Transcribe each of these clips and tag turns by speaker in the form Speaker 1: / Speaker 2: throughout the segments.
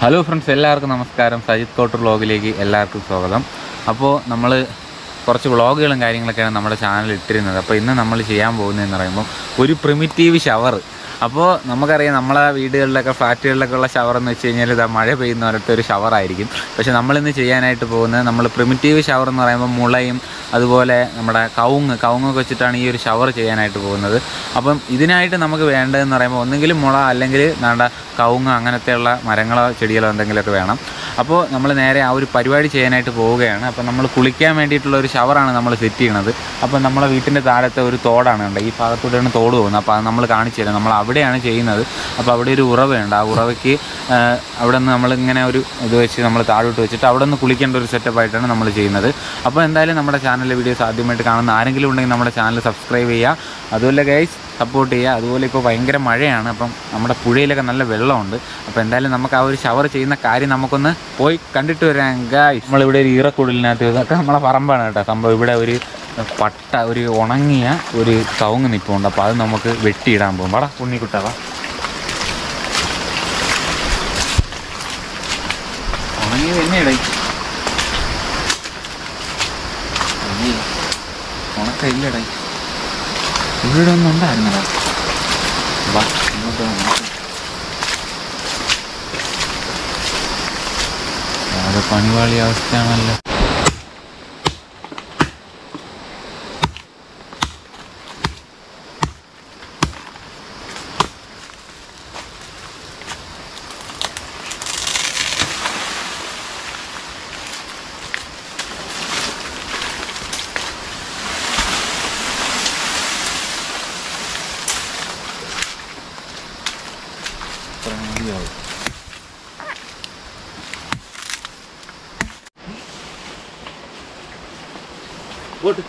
Speaker 1: Hello friends എല്ലാവർക്കും നമസ്കാരം Sajith quarter വ്ളോഗിലേക്ക് എല്ലാവർക്കും സ്വാഗതം അപ്പോൾ നമ്മൾ കുറച്ച് വ്ളോഗുകളും കാര്യങ്ങളൊക്കെയാണ് നമ്മുടെ ചാനൽ ഇട്ടിരുന്നത് അപ്പോൾ ഇന്ന് നമ്മൾ ചെയ്യാൻ പോകുന്നതെന്ന് പറയുമ്പോൾ ഒരു പ്രിമിറ്റീവ് ഷവർ അപ്പോൾ നമുക്കറിയാം നമ്മളെ വീടുകളിലൊക്കെ ഫ്ലാറ്റുകളിലൊക്കെ ഉള്ള ഷവർ എന്ന് വെച്ച് കഴിഞ്ഞാൽ ഇതാ മഴ പെയ്യുന്ന പോലത്തെ ഒരു ഷവർ ആയിരിക്കും പക്ഷേ നമ്മളിന്ന് ചെയ്യാനായിട്ട് പോകുന്നത് നമ്മൾ പ്രിമിറ്റീവ് ഷവർ എന്ന് പറയുമ്പോൾ മുളയും അതുപോലെ നമ്മുടെ കവുങ്ങ് കവുങ്ങൊക്കെ വെച്ചിട്ടാണ് ഈ ഒരു ഷവർ ചെയ്യാനായിട്ട് പോകുന്നത് അപ്പം ഇതിനായിട്ട് നമുക്ക് വേണ്ടതെന്ന് പറയുമ്പോൾ ഒന്നെങ്കിലും മുള അല്ലെങ്കിൽ നാണ്ട കവുങ്ങ് അങ്ങനത്തെയുള്ള മരങ്ങളോ ചെടികളോ എന്തെങ്കിലുമൊക്കെ വേണം അപ്പോൾ നമ്മൾ നേരെ ആ ഒരു പരിപാടി ചെയ്യാനായിട്ട് പോവുകയാണ് അപ്പോൾ നമ്മൾ കുളിക്കാൻ വേണ്ടിയിട്ടുള്ള ഒരു ഷവറാണ് നമ്മൾ സെറ്റ് ചെയ്യണത് അപ്പോൾ നമ്മളെ വീട്ടിൻ്റെ താഴത്തെ ഒരു തോടാണ് കണ്ടത് ഈ ഭാഗത്തൂടെയാണ് തോട് പോകുന്നത് അപ്പോൾ അത് നമ്മൾ കാണിച്ചു തരാം നമ്മൾ അവിടെയാണ് ചെയ്യുന്നത് അപ്പോൾ അവിടെ ഒരു ഉറവയുണ്ട് ആ ഉറവയ്ക്ക് ആ, അവിടെ നിന്ന് നമ്മളിങ്ങനെ ഒരു ഇത് വെച്ച് നമ്മൾ താഴോട്ട് വെച്ചിട്ട് അവിടെ നിന്ന് കുളിക്കേണ്ട ഒരു സെറ്റപ്പ് ആയിട്ടാണ് നമ്മൾ ചെയ്യുന്നത് അപ്പോൾ എന്തായാലും നമ്മുടെ ചാനലിലെ വീഡിയോസ് ആദ്യമായിട്ട് കാണുന്ന ആരെങ്കിലും ഉണ്ടെങ്കിൽ നമ്മുടെ ചാനൽ സബ്സ്ക്രൈബ് ചെയ്യുക അതുപോലെ ഗൈസ് സപ്പോർട്ട് ചെയ്യുക അതുപോലെ ഇപ്പോൾ ഭയങ്കര മഴയാണ് അപ്പം നമ്മുടെ പുഴയിലൊക്കെ നല്ല വെള്ളമുണ്ട് അപ്പോൾ എന്തായാലും നമുക്ക് ആ ഒരു ഷവർ ചെയ്യുന്ന കാര്യം നമുക്കൊന്ന് പോയി കണ്ടിട്ട് വരാം ഗായ്സ് നമ്മളിവിടെ ഒരു ഈറക്കുടലിനകത്ത് ഇതൊക്കെ നമ്മളെ പറമ്പാണ് കേട്ടോ സംഭവം ഇവിടെ ഒരു പട്ട ഒരു ഉണങ്ങിയ ഒരു കവുങ്ങ് നിൽപ്പുണ്ട് അപ്പോൾ അത് നമുക്ക് വെട്ടിയിടാൻ പോകും വാടാ ഉണ്ണിക്കുട്ടാവാ ഉണങ്ങിയത് എന്നെ ഇടയി ഉണക്കയില്ലടേ ഇവിടെ ഒന്നും ഉണ്ടായിരുന്നടാ വാ ഇങ്ങോട്ട് വാ, നോക്കാം. ആകെ പണിവാളി അവസ്ഥയാണല്ലോ ഇത്ര മതിയാവും ഇങ്ങോട്ട്.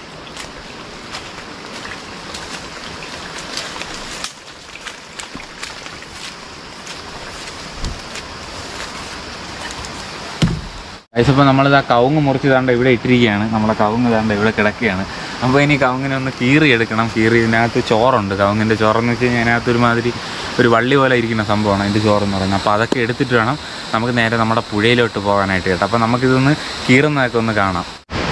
Speaker 1: അപ്പോൾ നമ്മളിത് ആ കവുങ്ങ് മുറിച്ച് താണ്ട് ഇവിടെ ഇട്ടിരിക്കുകയാണ് നമ്മളെ കവുങ്ങ് താണ്ട് ഇവിടെ കിടക്കുകയാണ് അപ്പോൾ ഇനി കവുങ്ങിനെ ഒന്ന് കീറി എടുക്കണം കീറി ഇതിനകത്ത് ചോറുണ്ട് കവുങ്ങിൻ്റെ ചോറെന്ന് വെച്ച് കഴിഞ്ഞാൽ അതിനകത്ത് ഒരുമാതിരി ഒരു വള്ളി പോലെ ഇരിക്കുന്ന സംഭവമാണ് അതിൻ്റെ ചോറെന്ന് പറയുന്നത് അപ്പോൾ അതൊക്കെ എടുത്തിട്ട് വേണം നമുക്ക് നേരെ നമ്മുടെ പുഴയിലോട്ട് പോകാനായിട്ട് കേട്ടോ അപ്പോൾ നമുക്കിതൊന്ന് കീറുന്നതൊക്കെ ഒന്ന് കാണാം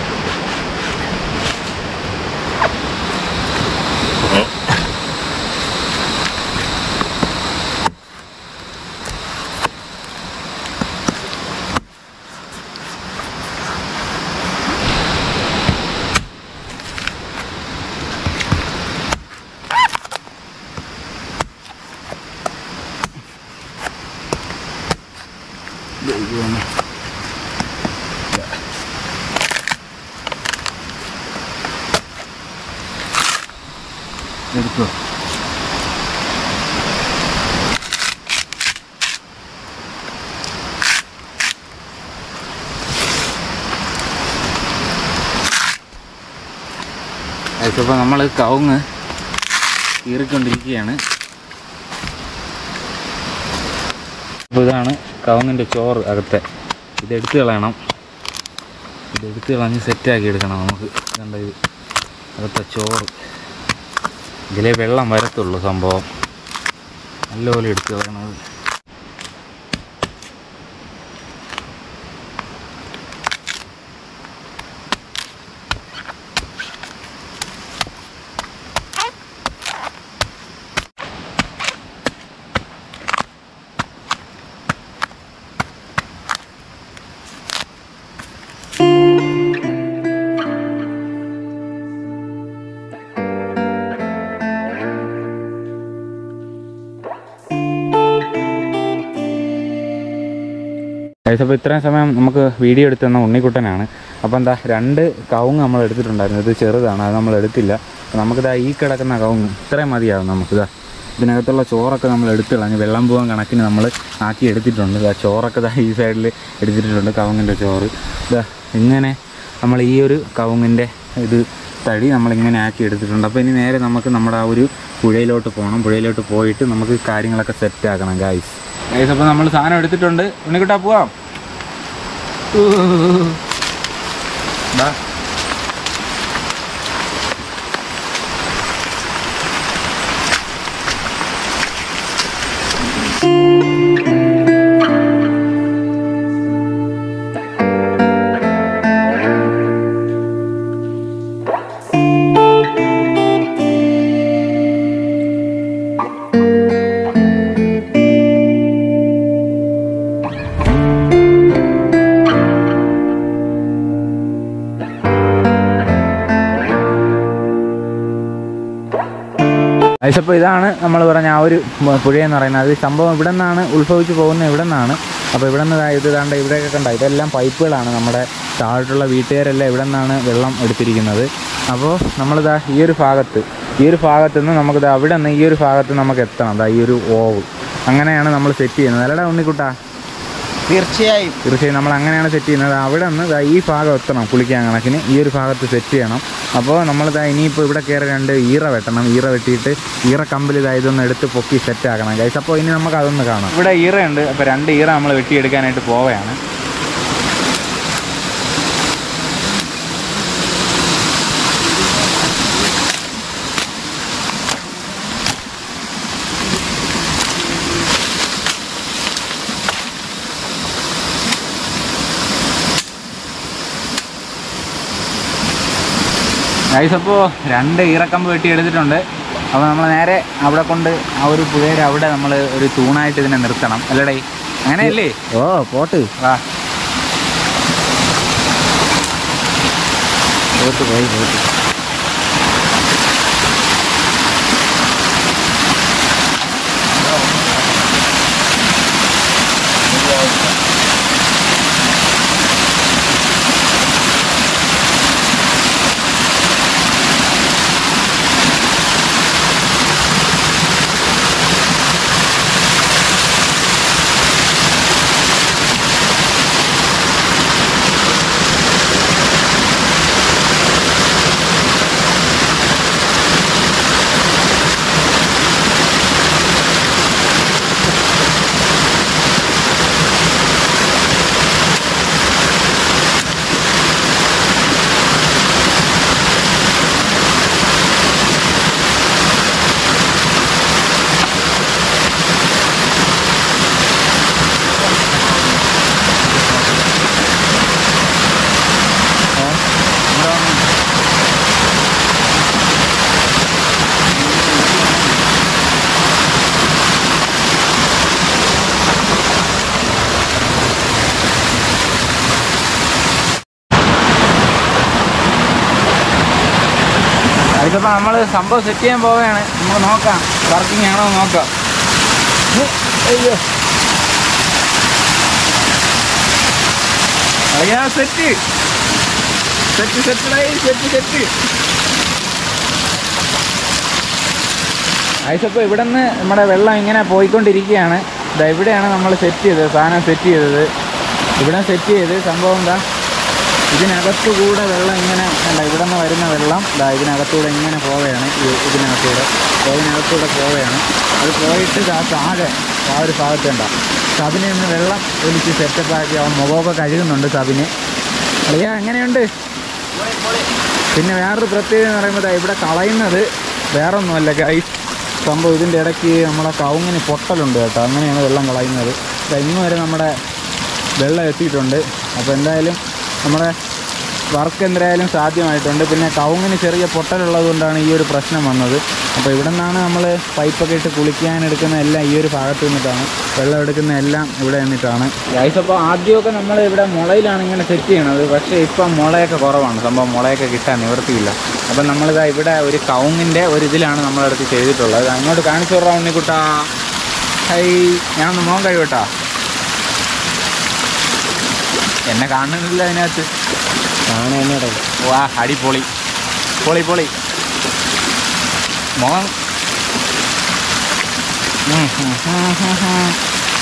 Speaker 1: എടുത്തോ ഇപ്പോൾ നമ്മൾ കവുങ്ങ് കീറിക്കൊണ്ടിരിക്കുകയാണ് അപ്പോൾ ഇതാണ് കവുങ്ങിൻ്റെ ചോറ് അകത്തെ ഇതെടുത്ത് കളയണം ഇതെടുത്ത് കളഞ്ഞ് സെറ്റാക്കി എടുക്കണം നമുക്ക് കണ്ട ഇത് അകത്തെ ചോറ് ഇതിലേ വെള്ളം വരത്തുള്ളൂ സംഭവം നല്ലപോലെ എടുത്ത് കളയണത് അപ്പോൾ ഇത്രയും സമയം നമുക്ക് വീഡിയോ എടുത്ത് തന്ന ഉണ്ണിക്കുട്ടനാണ് അപ്പോൾ എന്താ രണ്ട് കവുങ്ങ് നമ്മൾ എടുത്തിട്ടുണ്ടായിരുന്നു ഇത് ചെറുതാണ് അത് നമ്മൾ എടുത്തില്ല അപ്പോൾ നമുക്കിതാ ഈ കിടക്കുന്ന കവുങ്ങ് ഇത്രയും മതിയാവും നമുക്കിതാ ഇതിനകത്തുള്ള ചോറൊക്കെ നമ്മൾ എടുത്ത് കളഞ്ഞ് വെള്ളം പോകാൻ കണക്കിന് നമ്മൾ ആക്കി എടുത്തിട്ടുണ്ട് ഇതാ ചോറൊക്കെ ഇതാ ഈ സൈഡിൽ എടുത്തിട്ടുണ്ട് കവുങ്ങിൻ്റെ ചോറ് ഇതാ ഇങ്ങനെ നമ്മൾ ഈ ഒരു കവുങ്ങിൻ്റെ ഇത് തടി നമ്മളിങ്ങനെ ആക്കി എടുത്തിട്ടുണ്ട് അപ്പോൾ ഇനി നേരെ നമുക്ക് നമ്മുടെ ആ ഒരു പുഴയിലോട്ട് പോകണം പുഴയിലോട്ട് പോയിട്ട് നമുക്ക് കാര്യങ്ങളൊക്കെ സെറ്റ് ആക്കണം ഗായ്സ് ഗൈസ് അപ്പോൾ നമ്മൾ സാധനം എടുത്തിട്ടുണ്ട് ഉണ്ണിക്കുട്ടാ പോവാം ദാ. അപ്പോൾ ഇതാണ് നമ്മൾ പറഞ്ഞ ആ ഒരു മ- പുഴയെന്ന് പറയുന്നത് അത് ഈ സംഭവം ഇവിടെ നിന്നാണ് ഉത്ഭവിച്ച് പോകുന്നത് ഇവിടെ നിന്നാണ് അപ്പോൾ ഇവിടെ നിന്ന് ഇത് കണ്ട ഇവിടെയൊക്കെ കണ്ട ഇതെല്ലാം പൈപ്പുകളാണ് നമ്മുടെ താഴോട്ടുള്ള വീട്ടുകാരെല്ലാം ഇവിടെ നിന്നാണ് വെള്ളം എടുത്തിരിക്കുന്നത് അപ്പോൾ നമ്മളിതാ ഈ ഒരു ഭാഗത്ത് ഈ ഒരു ഭാഗത്ത് നിന്ന് നമുക്കിത് അവിടെ നിന്ന് ഈ ഒരു ഭാഗത്ത് നമുക്ക് എത്തണം ദാ ഈ ഒരു ഓവ് അങ്ങനെയാണ് നമ്മൾ സെറ്റ് ചെയ്യുന്നത് അല്ലടാ ഉണ്ണിക്കുട്ടാ
Speaker 2: തീർച്ചയായും
Speaker 1: തീർച്ചയായും നമ്മൾ അങ്ങനെയാണ് സെറ്റ് ചെയ്യുന്നത് അവിടെ നിന്ന് ദാ ഈ ഭാഗം എത്തണം കുളിക്കാൻ കണക്കിന് ഈ ഒരു ഭാഗത്ത് സെറ്റ് ചെയ്യണം അപ്പോൾ നമ്മൾ ദാ ഇനിയിപ്പോൾ ഇവിടെ കയറി രണ്ട് ഈറ വെട്ടണം ഈറ വെട്ടിയിട്ട് ഈറ കമ്പിൽ ഇതാ ഇതൊന്ന് എടുത്ത് പൊക്കി സെറ്റ് ആക്കണം ഗൈസ് അപ്പോൾ ഇനി നമുക്ക് അതൊന്ന് കാണാം ഇവിടെ ഈറയുണ്ട് അപ്പോൾ രണ്ട് ഈറ നമ്മൾ വെട്ടിയെടുക്കാനായിട്ട് പോവുകയാണ് ഗൈസ് അപ്പോൾ രണ്ട് ഈറക്കമ്പ് വെട്ടി എടുത്തിട്ടുണ്ട് അപ്പോൾ നമ്മൾ നേരെ അവിടെ കൊണ്ട് ആ ഒരു പുഴയുടെ അവിടെ നമ്മൾ ഒരു തൂണായിട്ട് ഇതിനെ നിർത്തണം അല്ലടേ അങ്ങനെയല്ലേ
Speaker 2: ഓ പോട്ട്
Speaker 1: വാ
Speaker 2: പോട്ട് പോയി പോട്ട്
Speaker 1: അതിപ്പോൾ നമ്മൾ സംഭവം സെറ്റ് ചെയ്യാൻ പോവുകയാണ് നമുക്ക് നോക്കാം വർക്കിംഗ് ആണോ എന്ന് നോക്കാം ഹ്, അയ്യോ അയ്യാ set set set set set ഐസപ്പോൾ ഇവിടെ നിന്ന് നമ്മുടെ വെള്ളം ഇങ്ങനെ പോയിക്കൊണ്ടിരിക്കുകയാണ് ഇതാ ഇവിടെയാണ് നമ്മൾ സെറ്റ് ചെയ്തത് സാധനം സെറ്റ് ചെയ്തത് ഇവിടെ സെറ്റ് ചെയ്ത് സംഭവം എന്താ ഇതിനകത്തു കൂടെ വെള്ളം ഇങ്ങനെ അല്ല ഇവിടെ നിന്ന് വരുന്ന വെള്ളം ഇതാ ഇതിനകത്തൂടെ ഇങ്ങനെ പോവുകയാണ് ഈ ഇതിനകത്തൂടെ അപ്പോൾ ഇതിനകത്തൂടെ പോവുകയാണ് അത് പോയിട്ട് ഇതാ താഴെ ആ ഒരു ഭാഗത്ത് കണ്ട സബിനെ ഒന്ന് വെള്ളം ഒലിച്ച് സെറ്റപ്പ് ആക്കി അവൻ മുഖമൊക്കെ കഴുകുന്നുണ്ട് സബിന് അളിയാ എങ്ങനെയുണ്ട് പിന്നെ വേറൊരു പ്രത്യേകത എന്ന് പറയുമ്പോൾ ദാ ഇവിടെ കളയുന്നത് വേറൊന്നുമല്ല ഗൈസ് സംഭവം ഇതിൻ്റെ ഇടയ്ക്ക് നമ്മുടെ കവുങ്ങിന് പൊട്ടലുണ്ട് കേട്ടോ അങ്ങനെയാണ് വെള്ളം കളയുന്നത് ദാ ഇന്ന് വരെ നമ്മുടെ വെള്ളം എത്തിയിട്ടുണ്ട് അപ്പോൾ എന്തായാലും നമ്മുടെ വർക്ക് എന്തായാലും സാധ്യമായിട്ടുണ്ട് പിന്നെ കവുങ്ങിന് ചെറിയ പൊട്ടലുള്ളത് കൊണ്ടാണ് ഈ ഒരു പ്രശ്നം വന്നത് അപ്പോൾ ഇവിടെ നിന്നാണ് നമ്മൾ പൈപ്പൊക്കെ ഇട്ട് കുളിക്കാൻ എടുക്കുന്ന എല്ലാം ഈ ഒരു ഭാഗത്ത് നിന്നിട്ടാണ് വെള്ളം എടുക്കുന്ന എല്ലാം ഇവിടെ നിന്നിട്ടാണ് ഗൈസ് അപ്പോൾ ആദ്യമൊക്കെ നമ്മൾ ഇവിടെ മുളയിലാണ് ഇങ്ങനെ സെറ്റ് ചെയ്യണത് പക്ഷേ ഇപ്പം മുളയൊക്കെ കുറവാണ് സംഭവം മുളയൊക്കെ കിട്ടാൻ നിവർത്തിയില്ല അപ്പം നമ്മളിതാ ഇവിടെ ഒരു കവുങ്ങിൻ്റെ ഒരു ഇതിലാണ് നമ്മളടുത്ത് ചെയ്തിട്ടുള്ളത് ഇത് അങ്ങോട്ട് കാണിച്ചു വിടാം ഉണ്ണിക്കുട്ടാ ഹൈ ഞാനൊന്ന് മോൻ കഴിവട്ടാ എന്നെ കാണുന്നില്ല അതിനകത്ത്
Speaker 2: കാണാനോടെ
Speaker 1: വാ അടിപൊളി പൊളി പൊളി മോൻ ഉം, ഉം, ഉം, ഉം, ഉം.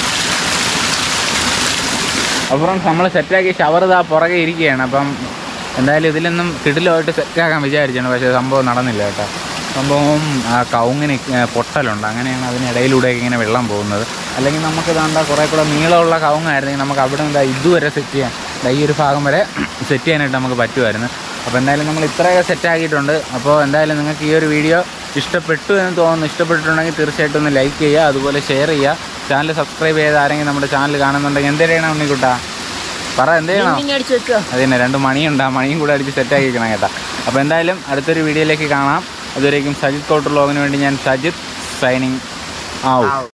Speaker 1: അപ്പോൾ നമ്മൾ സെറ്റാക്കി ഷവർ ഇതാ പുറകെ ഇരിക്കുകയാണ് അപ്പം എന്തായാലും ഇതിലൊന്നും കിടിലുമായിട്ട് സെറ്റാക്കാൻ വിചാരിച്ചാണ് പക്ഷേ സംഭവം നടന്നില്ല കേട്ടോ സംഭവം ആ കവുങ്ങിന് ഏ, പൊട്ടലുണ്ട് അങ്ങനെയാണ് അതിനിടയിലൂടെയൊക്കെ ഇങ്ങനെ വെള്ളം പോകുന്നത് അല്ലെങ്കിൽ നമുക്ക് ഇതാണ്ട കുറേ കൂടെ നീളമുള്ള കവുങ്ങായിരുന്നെങ്കിൽ നമുക്ക് അവിടെ നിന്ന് ദാ ഇതുവരെ സെറ്റ് ചെയ്യാൻ ദാ ഈ ഒരു ഭാഗം വരെ സെറ്റ് ചെയ്യാനായിട്ട് നമുക്ക് പറ്റുമായിരുന്നു അപ്പോൾ എന്തായാലും നമ്മൾ ഇത്രയൊക്കെ സെറ്റാക്കിയിട്ടുണ്ട് അപ്പോൾ എന്തായാലും നിങ്ങൾക്ക് ഈ ഒരു വീഡിയോ ഇഷ്ടപ്പെട്ടു എന്ന് തോന്നുന്നു ഇഷ്ടപ്പെട്ടിട്ടുണ്ടെങ്കിൽ തീർച്ചയായിട്ടും ഒന്ന് ലൈക്ക് ചെയ്യുക അതുപോലെ ഷെയർ ചെയ്യുക ചാനൽ സബ്സ്ക്രൈബ് ചെയ്ത് ആരെങ്കിലും നമ്മുടെ ചാനൽ കാണുന്നുണ്ടെങ്കിൽ എന്ത് ചെയ്യണം ഉണ്ണിക്കുട്ടാ പറ എന്ത് ചെയ്യണം
Speaker 2: അടിച്ചു വെക്കുക
Speaker 1: അത് തന്നെ രണ്ട് മണിയുണ്ട് ആ മണിയും കൂടെ അടിച്ച് സെറ്റാക്കി വെക്കണം കേട്ടോ അപ്പോൾ എന്തായാലും അടുത്തൊരു വീഡിയോയിലേക്ക് കാണാം അതുവരേക്കും സജിത് കോട്ടർ ലോഗിന് വേണ്ടി ഞാൻ സജിത് സൈനിങ് ആവും